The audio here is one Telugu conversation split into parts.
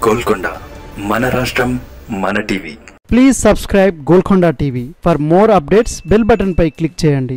గోల్కొండ మన రాష్ట్రం మన TV please subscribe Golconda TV for more updates bell button పై క్లిక్ చేయండి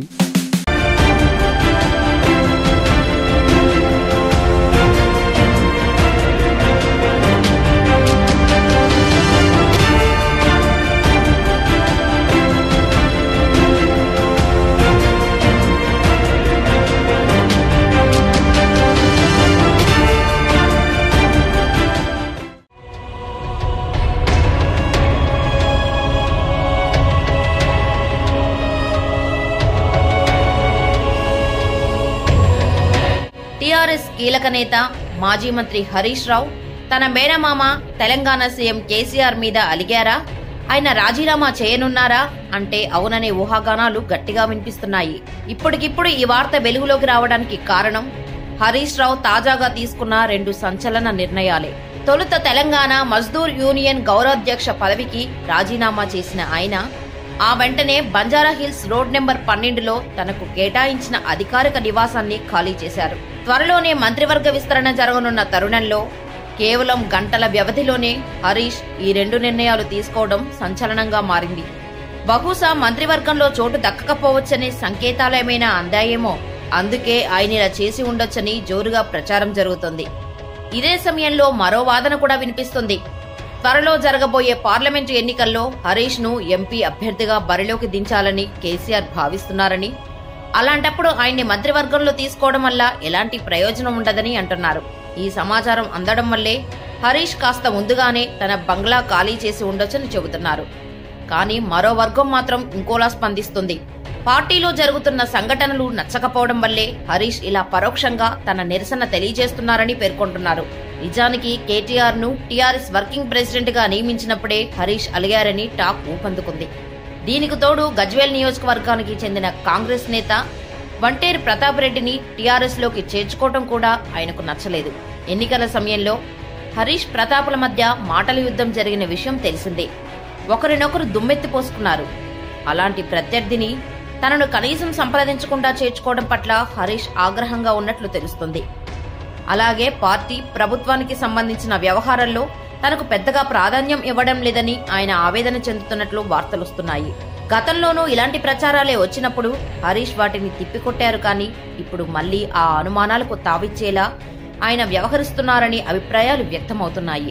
టీఆర్ఎస్ కీలక నేత మాజీ మంత్రి హరీష్ రావు తన మేనమామ తెలంగాణ సీఎం కేసీఆర్ మీద అలిగారా ఆయన రాజీనామా చేయనున్నారా అంటే అవుననే ఊహాగానాలు గట్టిగా వినిపిస్తున్నాయి ఇప్పటికిప్పుడు ఈ వార్త వెలుగులోకి రావడానికి కారణం హరీష్ రావు తాజాగా తీసుకున్న రెండు సంచలన నిర్ణయాలే తొలుత తెలంగాణ మజ్దూర్ యూనియన్ గౌరవాధ్యక్ష పదవికి రాజీనామా చేసిన ఆయన ఆ వెంటనే బంజారా హిల్స్ రోడ్ నెంబర్ పన్నెండులో తనకు కేటాయించిన అధికారిక నివాసాన్ని ఖాళీ చేశారు త్వరలోనే మంత్రివర్గ విస్తరణ జరగనున్న తరుణంలో కేవలం గంటల వ్యవధిలోనే హరీష్ ఈ రెండు నిర్ణయాలు తీసుకోవడం సంచలనంగా మారింది బహుశా మంత్రివర్గంలో చోటు దక్కకపోవచ్చనే సంకేతాలేమైనా అందాయేమో అందుకే ఆయన ఇలా చేసి ఉండొచ్చని జోరుగా ప్రచారం జరుగుతుంది ఇదే సమయంలో మరో వాదన కూడా వినిపిస్తుంది త్వరలో జరగబోయే పార్లమెంటు ఎన్నికల్లో హరీష్ ను ఎంపీ అభ్యర్థిగా బరిలోకి దించాలని కేసీఆర్ భావిస్తున్నారని అలాంటప్పుడు ఆయన్ని మంత్రివర్గంలో తీసుకోవడం వల్ల ఎలాంటి ప్రయోజనం ఉండదని అంటున్నారు ఈ సమాచారం అందడం వల్లే హరీష్ కాస్త ముందుగానే తన బంగ్లా ఖాళీ చేసి ఉండొచ్చని చెబుతున్నారు కానీ మరో వర్గం మాత్రం ఇంకోలా స్పందిస్తుంది పార్టీలో జరుగుతున్న సంఘటనలు నచ్చకపోవడం వల్లే హరీష్ ఇలా పరోక్షంగా తన నిరసన తెలియజేస్తున్నారని పేర్కొంటున్నారు నిజానికి కేటీఆర్ ను టీఆర్ఎస్ వర్కింగ్ ప్రెసిడెంట్ గా నియమించినప్పుడే హరీష్ అలిగారని టాక్ ఊపందుకుంది దీనికి తోడు గజ్వేల్ నియోజకవర్గానికి చెందిన కాంగ్రెస్ నేత వంటేరు ప్రతాప్ రెడ్డిని టీఆర్ఎస్ లోకి చేర్చుకోవడం కూడా ఆయనకు నచ్చలేదు ఎన్నికల సమయంలో హరీష్ ప్రతాపుల మధ్య మాటల యుద్ధం జరిగిన విషయం తెలిసిందే ఒకరినొకరు దుమ్మెత్తి పోసుకున్నారు అలాంటి ప్రత్యర్థిని తనను కనీసం సంప్రదించకుండా చేర్చుకోవడం పట్ల హరీష్ ఆగ్రహంగా ఉన్నట్లు తెలుస్తుంది అలాగే పార్టీ ప్రభుత్వానికి సంబంధించిన వ్యవహారాల్లో తనకు పెద్దగా ప్రాధాన్యం ఇవ్వడం లేదని ఆయన ఆవేదన చెందుతున్నట్లు వార్తలొస్తున్నాయి గతంలోనూ ఇలాంటి ప్రచారాలే వచ్చినప్పుడు హరీష్ వాటిని తిప్పికొట్టారు కానీ ఇప్పుడు మళ్లీ ఆ అనుమానాలకు తావిచ్చేలా ఆయన వ్యవహరిస్తున్నారని అభిప్రాయాలు వ్యక్తమవుతున్నాయి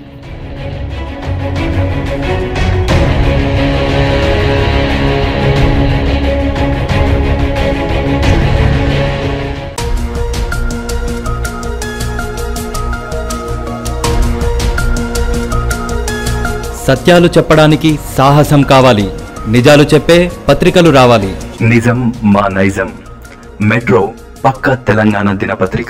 సత్యాలు చెప్పడానికి సాహసం కావాలి నిజాలు చెప్పే పత్రికలు రావాలి నిజం మా నైజం మెట్రో పక్క తెలంగాణ దినపత్రిక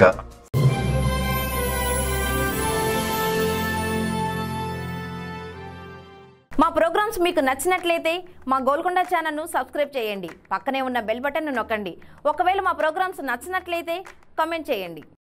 మా ప్రోగ్రామ్స్ మీకు నచ్చినట్లయితే మా గోల్కొండ ఛానల్ను సబ్స్క్రైబ్ చేయండి పక్కనే ఉన్న బెల్ బటన్ను నొక్కండి ఒకవేళ మా ప్రోగ్రామ్స్ నచ్చినట్లయితే కామెంట్ చేయండి